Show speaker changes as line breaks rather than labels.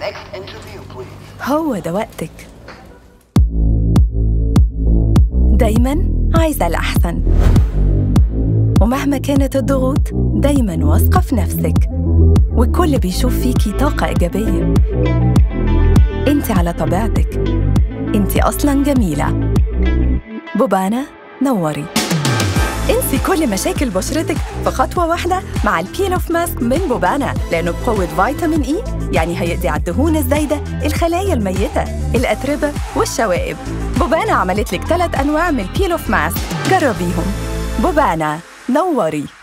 Next interview, please.
هو ده وقتك دايما عايزة الأحسن ومهما كانت الضغوط دايما واثقة في نفسك والكل بيشوف فيكي طاقة إيجابية انت على طبيعتك انت أصلا جميلة بوبانا نوري انسي كل مشاكل بشرتك في خطوة واحدة مع البيل اوف ماسك من بوبانا لأنه بقوة فيتامين إي يعني هيقضي على الدهون الزايدة الخلايا الميتة الأتربة والشوائب بوبانا عملت لك ثلاث أنواع من البيل اوف ماسك جربيهم بوبانا نوري